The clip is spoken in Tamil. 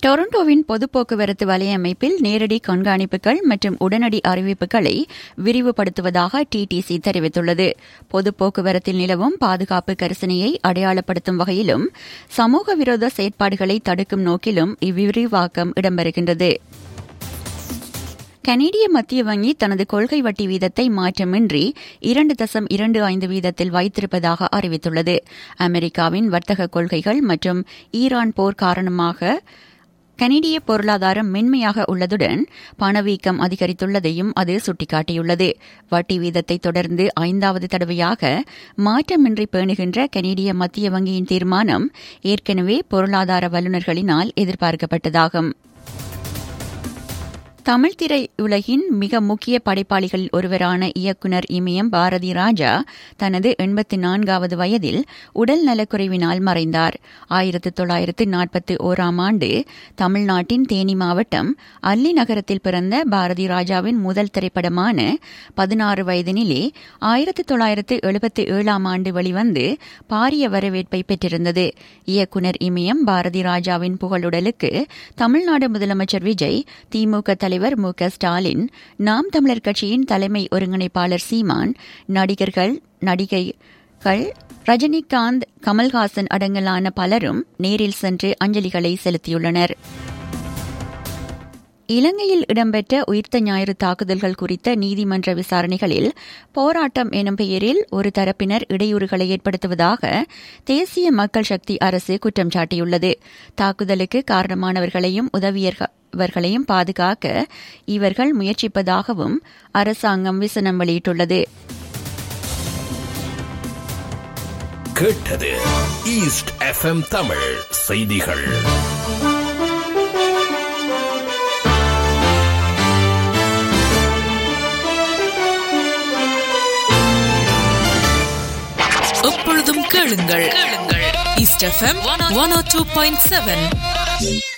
டொரண்டோவின் பொது போக்குவரத்து வலையமைப்பில் நேரடி கண்காணிப்புகள் மற்றும் உடனடி அறிவிப்புகளை விரிவுபடுத்துவதாக டிடிசி தெரிவித்துள்ளது பொது போக்குவரத்தில் நிலவும் பாதுகாப்பு கரிசனையை அடையாளப்படுத்தும் வகையிலும் சமூக விரோத செயற்பாடுகளை தடுக்கும் நோக்கிலும் இவ்விரிவாக்கம் இடம்பெறுகின்றது கனேடிய மத்திய வங்கி தனது கொள்கை வட்டி வீதத்தை மாற்றமின்றி இரண்டு தசம் இரண்டு ஐந்து வீதத்தில் வைத்திருப்பதாக அறிவித்துள்ளது அமெரிக்காவின் வர்த்தக கொள்கைகள் மற்றும் ஈரான் போர் காரணமாக கனேடிய பொருளாதாரம் மென்மையாக உள்ளதுடன் பணவீக்கம் அதிகரித்துள்ளதையும் அது சுட்டிக்காட்டியுள்ளது வட்டி வீதத்தை தொடர்ந்து ஐந்தாவது தடவையாக மாற்றமின்றி பேணுகின்ற கனேடிய மத்திய வங்கியின் தீர்மானம் ஏற்கனவே பொருளாதார வல்லுநர்களினால் எதிர்பார்க்கப்பட்டதாகும் தமிழ் திரை உலகின் மிக முக்கிய படைப்பாளிகளில் ஒருவரான இயக்குநர் இமயம் பாரதி ராஜா தனது எண்பத்தி நான்காவது வயதில் உடல் நலக்குறைவினால் மறைந்தார் ஆயிரத்து தொள்ளாயிரத்து நாற்பத்தி ஓராம் ஆண்டு தமிழ்நாட்டின் தேனி மாவட்டம் அல்லி நகரத்தில் பிறந்த பாரதி ராஜாவின் முதல் திரைப்படமான பதினாறு வயதினிலே ஆயிரத்து தொள்ளாயிரத்து எழுபத்தி ஏழாம் ஆண்டு வெளிவந்து பாரிய வரவேற்பை பெற்றிருந்தது இயக்குநர் இமயம் பாரதி ராஜாவின் புகழுடலுக்கு தமிழ்நாடு முதலமைச்சர் விஜய் திமுக தலைவர் மு க ஸ்டாலின் நாம் தமிழர் கட்சியின் தலைமை ஒருங்கிணைப்பாளர் சீமான் நடிகர்கள் நடிகைகள் ரஜினிகாந்த் கமல்ஹாசன் அடங்கலான பலரும் நேரில் சென்று அஞ்சலிகளை செலுத்தியுள்ளனர் இலங்கையில் இடம்பெற்ற உயிர்த்த ஞாயிறு தாக்குதல்கள் குறித்த நீதிமன்ற விசாரணைகளில் போராட்டம் எனும் பெயரில் ஒரு தரப்பினர் இடையூறுகளை ஏற்படுத்துவதாக தேசிய மக்கள் சக்தி அரசு குற்றம் சாட்டியுள்ளது தாக்குதலுக்கு காரணமானவர்களையும் உதவியவர்களையும் பாதுகாக்க இவர்கள் முயற்சிப்பதாகவும் அரசாங்கம் விசனம் வெளியிட்டுள்ளது கேட்டது ஈஸ்ட் எஃப்எம் தமிழ் செய்திகள் எப்பொழுதும் கேளுங்கள் கேளுங்கள் east FM one O two point seven